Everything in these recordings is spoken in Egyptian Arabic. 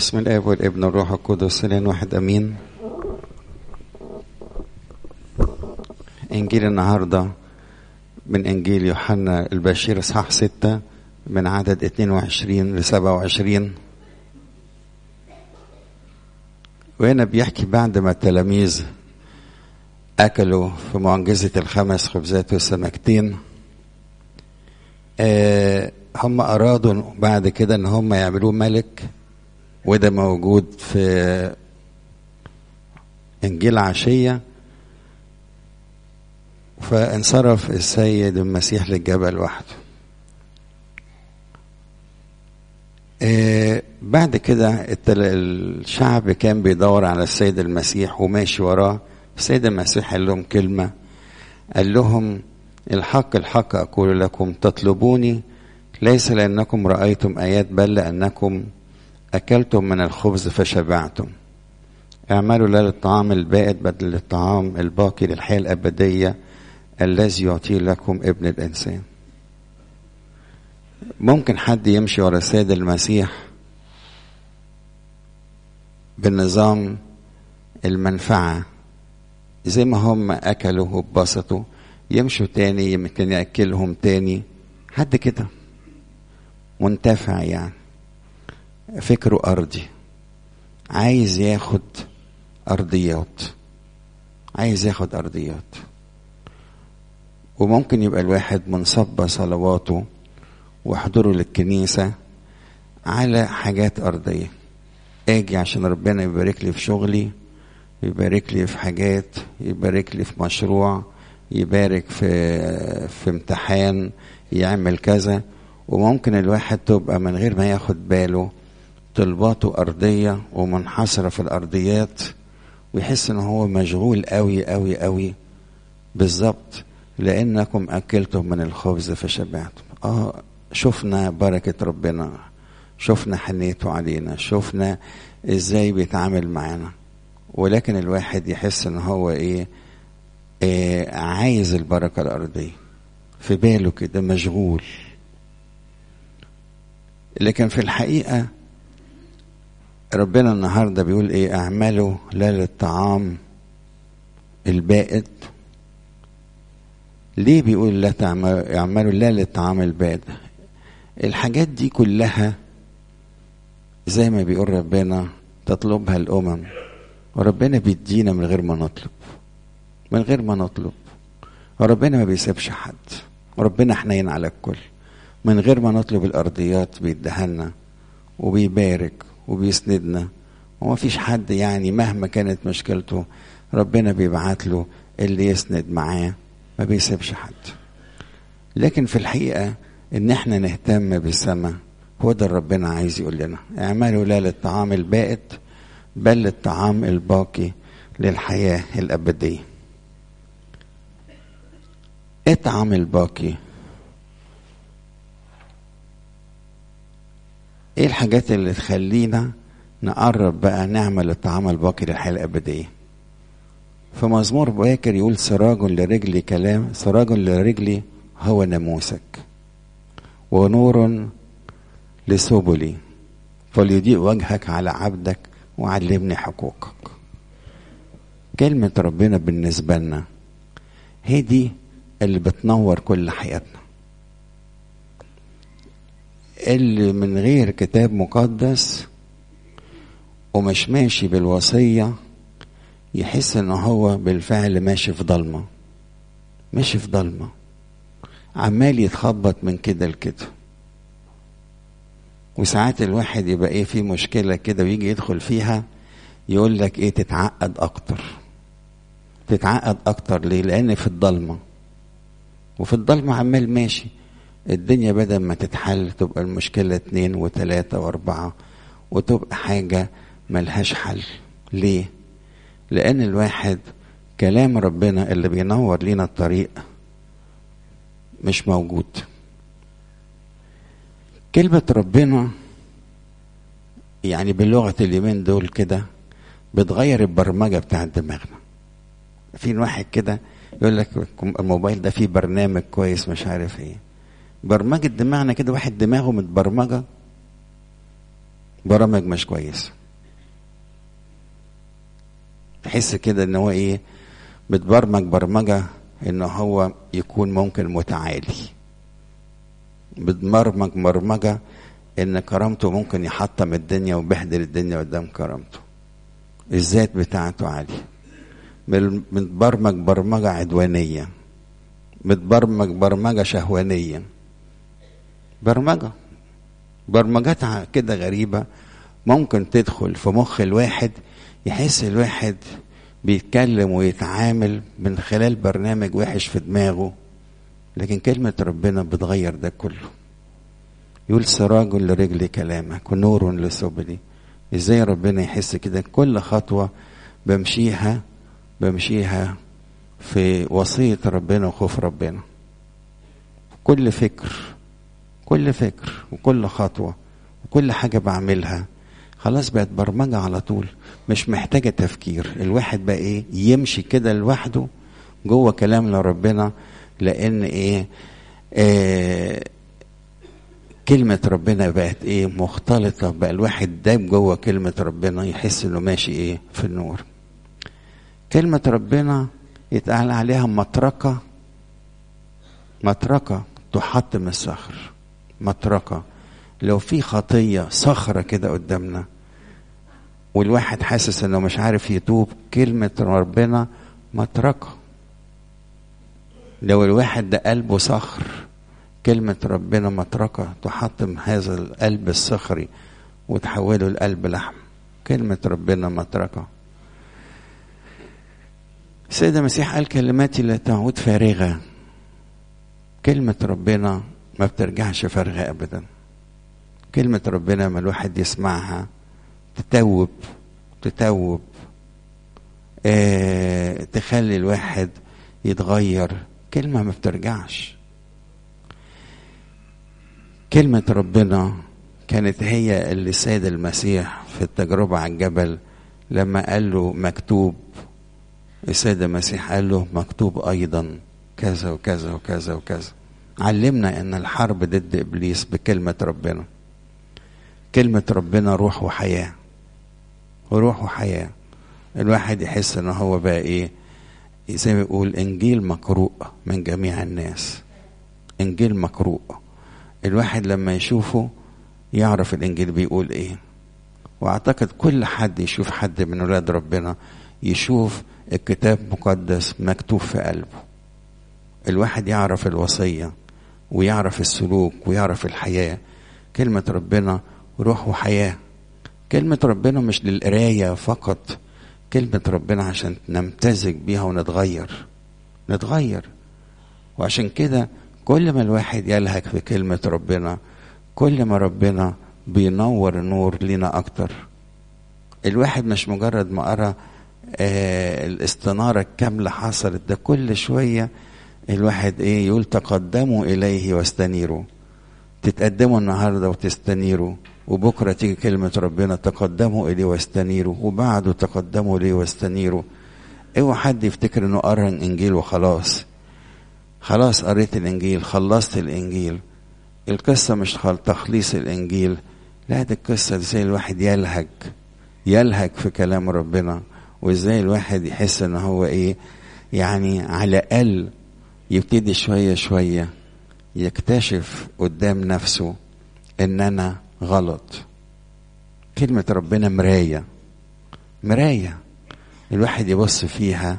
بسم الاب والابن والروح القدس الان واحد امين انجيل النهارده من انجيل يوحنا البشير اصحاح ستة من عدد 22 ل 27 وهنا بيحكي بعد ما التلاميذ اكلوا في معجزة الخمس خبزات والسمكتين آه هم ارادوا بعد كده ان هم يعملوه ملك وده موجود في انجيل عشيه فانصرف السيد المسيح للجبل وحده آه بعد كده الشعب كان بيدور على السيد المسيح وماشي وراه السيد المسيح قال لهم كلمة قال لهم الحق الحق أقول لكم تطلبوني ليس لأنكم رأيتم آيات بل لأنكم أكلتم من الخبز فشبعتم اعملوا لا للطعام البائد بل للطعام الباقي للحياة الأبدية الذي يعطيه لكم ابن الإنسان ممكن حد يمشي ورا السيد المسيح بالنظام المنفعة زي ما هم أكلوا واتبسطوا يمشوا تاني يمكن يأكلهم تاني حد كده منتفع يعني فكره أرضي عايز ياخد أرضيات عايز ياخد أرضيات وممكن يبقى الواحد منصب صلواته وحضوره للكنيسة على حاجات أرضية أجي عشان ربنا يبارك لي في شغلي يبارك لي في حاجات يبارك لي في مشروع يبارك في في امتحان يعمل كذا وممكن الواحد تبقى من غير ما ياخد باله طلباته أرضية ومنحصرة في الأرضيات ويحس إن هو مشغول قوي قوي قوي بالظبط لأنكم أكلتم من الخبز فشبعتم آه شفنا بركة ربنا شفنا حنيته علينا شفنا إزاي بيتعامل معانا ولكن الواحد يحس إن هو إيه, إيه عايز البركة الأرضية في باله كده مشغول لكن في الحقيقة ربنا النهارده بيقول ايه اعملوا لا للطعام البائد ليه بيقول لا تعملوا اعملوا لا للطعام البائد الحاجات دي كلها زي ما بيقول ربنا تطلبها الامم وربنا بيدينا من غير ما نطلب من غير ما نطلب وربنا ما بيسيبش حد وربنا حنين على الكل من غير ما نطلب الارضيات بيدهنا وبيبارك وبيسندنا وما فيش حد يعني مهما كانت مشكلته ربنا بيبعت له اللي يسند معاه ما بيسيبش حد لكن في الحقيقة ان احنا نهتم بالسماء هو ده ربنا عايز يقول لنا اعملوا لا للطعام البائد بل للطعام الباقي للحياة الأبدية اطعم الباقي ايه الحاجات اللي تخلينا نقرب بقى نعمل الطعام الباقي للحياة الأبدية في مزمور باكر يقول سراج لرجلي كلام سراج لرجلي هو ناموسك ونور لسبلي فليضيء وجهك على عبدك وعلمني حقوقك كلمة ربنا بالنسبة لنا هي دي اللي بتنور كل حياتنا اللي من غير كتاب مقدس ومش ماشي بالوصية يحس ان هو بالفعل ماشي في ضلمة ماشي في ضلمة عمال يتخبط من كده لكده وساعات الواحد يبقى ايه في مشكلة كده ويجي يدخل فيها يقول لك ايه تتعقد اكتر تتعقد اكتر ليه لان في الضلمة وفي الضلمة عمال ماشي الدنيا بدل ما تتحل تبقى المشكلة اتنين وتلاتة واربعة وتبقى حاجة ملهاش حل ليه لان الواحد كلام ربنا اللي بينور لينا الطريق مش موجود كلمة ربنا يعني بلغة اليومين دول كده بتغير البرمجة بتاعت دماغنا في واحد كده يقول لك الموبايل ده فيه برنامج كويس مش عارف ايه برمجة دماغنا كده واحد دماغه متبرمجة برامج مش كويسه تحس كده ان هو ايه متبرمج برمجه ان هو يكون ممكن متعالي بتبرمج برمجه ان كرامته ممكن يحطم الدنيا ويبهدل الدنيا قدام كرامته الذات بتاعته عاليه متبرمج برمجه عدوانيه متبرمج برمجه شهوانيه برمجه برمجات كده غريبه ممكن تدخل في مخ الواحد يحس الواحد بيتكلم ويتعامل من خلال برنامج وحش في دماغه لكن كلمة ربنا بتغير ده كله يقول سراج لرجل كلامك ونور لسبلي ازاي ربنا يحس كده كل خطوة بمشيها بمشيها في وصية ربنا وخوف ربنا كل فكر كل فكر وكل خطوة وكل حاجة بعملها خلاص بقت برمجة على طول مش محتاجة تفكير الواحد بقى ايه يمشي كده لوحده جوه كلام لربنا لان ايه آه كلمة ربنا بقت ايه مختلطة بقى الواحد داب جوه كلمة ربنا يحس انه ماشي ايه في النور كلمة ربنا يتقال عليها مطرقة مطرقة تحطم الصخر مطرقة لو في خطية صخرة كده قدامنا والواحد حاسس انه مش عارف يتوب كلمة ربنا مطرقة لو الواحد ده قلبه صخر كلمة ربنا مطرقة تحطم هذا القلب الصخري وتحوله لقلب لحم كلمة ربنا مطرقة السيد المسيح قال كلماتي لا تعود فارغة كلمة ربنا ما بترجعش فارغة أبدا كلمة ربنا ما الواحد يسمعها تتوب تتوب اه تخلي الواحد يتغير كلمة ما بترجعش كلمة ربنا كانت هي اللي سيد المسيح في التجربة على الجبل لما قال له مكتوب السيد المسيح قال له مكتوب أيضا كذا وكذا وكذا وكذا علمنا أن الحرب ضد إبليس بكلمة ربنا كلمة ربنا روح وحياة وروح وحياة الواحد يحس ان هو بقى ايه زي ما يقول انجيل مقروء من جميع الناس انجيل مقروء الواحد لما يشوفه يعرف الانجيل بيقول ايه واعتقد كل حد يشوف حد من ولاد ربنا يشوف الكتاب مقدس مكتوب في قلبه الواحد يعرف الوصية ويعرف السلوك ويعرف الحياة كلمة ربنا روح وحياة كلمة ربنا مش للقراية فقط كلمة ربنا عشان نمتزج بيها ونتغير نتغير وعشان كده كل ما الواحد يلهج في كلمة ربنا كل ما ربنا بينور النور لينا أكتر الواحد مش مجرد ما قرأ آه الاستنارة الكاملة حصلت ده كل شوية الواحد ايه يقول تقدموا إليه واستنيروا تتقدموا النهاردة وتستنيروا وبكرة تيجي كلمة ربنا تقدموا إليه واستنيروا وبعده تقدموا إليه واستنيروا اوعى حد يفتكر انه قرا الانجيل وخلاص خلاص قريت الانجيل خلصت الانجيل القصه مش تخليص الانجيل لا دي القصه ازاي الواحد يلهج يلهج في كلام ربنا وازاي الواحد يحس ان هو ايه يعني على الاقل يبتدي شويه شويه يكتشف قدام نفسه ان انا غلط كلمه ربنا مرايه مرايه الواحد يبص فيها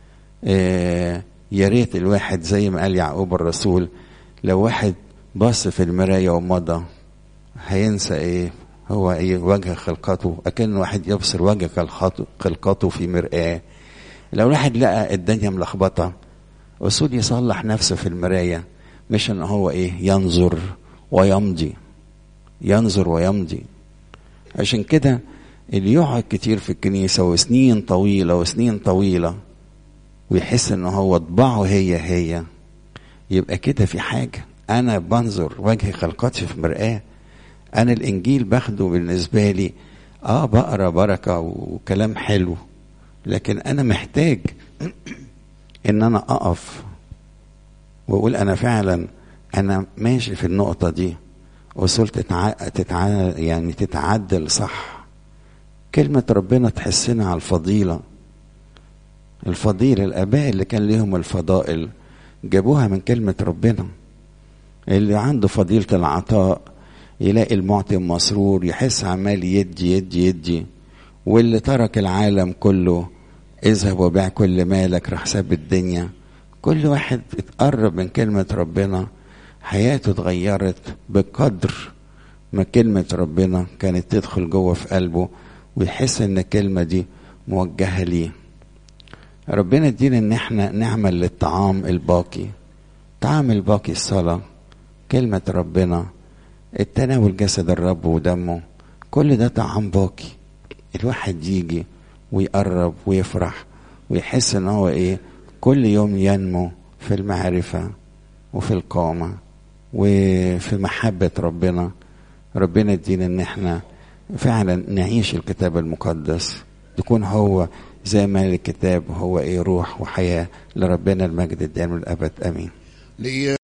آه يا ريت الواحد زي ما قال يعقوب الرسول لو واحد بص في المراية ومضى هينسى ايه هو ايه وجه خلقته اكن واحد يبصر وجه خلقته في مرآة لو الواحد لقى الدنيا ملخبطة أسود يصلح نفسه في المراية مش ان هو ايه ينظر ويمضي ينظر ويمضي عشان كده اللي يقعد كتير في الكنيسة وسنين طويلة وسنين طويلة ويحس ان هو طباعه هي هي يبقى كده في حاجة انا بنظر وجه خلقتي في مرآة انا الانجيل باخده بالنسبة لي اه بقرا بركة وكلام حلو لكن انا محتاج ان انا اقف واقول انا فعلا انا ماشي في النقطة دي أصول تتع... تتع... يعني تتعدل صح كلمة ربنا تحسنا على الفضيلة الفضيلة الآباء اللي كان لهم الفضائل جابوها من كلمة ربنا اللي عنده فضيلة العطاء يلاقي المعطي مسرور يحس عمال يدي يدي يدي واللي ترك العالم كله اذهب وبيع كل مالك راح ساب الدنيا كل واحد اتقرب من كلمة ربنا حياته اتغيرت بقدر ما كلمة ربنا كانت تدخل جوه في قلبه ويحس ان الكلمة دي موجهة ليه ربنا يدينا ان احنا نعمل للطعام الباقي طعام الباقي الصلاة كلمة ربنا التناول جسد الرب ودمه كل ده طعام باقي الواحد يجي ويقرب ويفرح ويحس ان هو ايه كل يوم ينمو في المعرفة وفي القامة وفي محبة ربنا ربنا يدينا ان احنا فعلا نعيش الكتاب المقدس يكون هو زي ما الكتاب هو ايه روح وحياة لربنا المجد الدائم الابد امين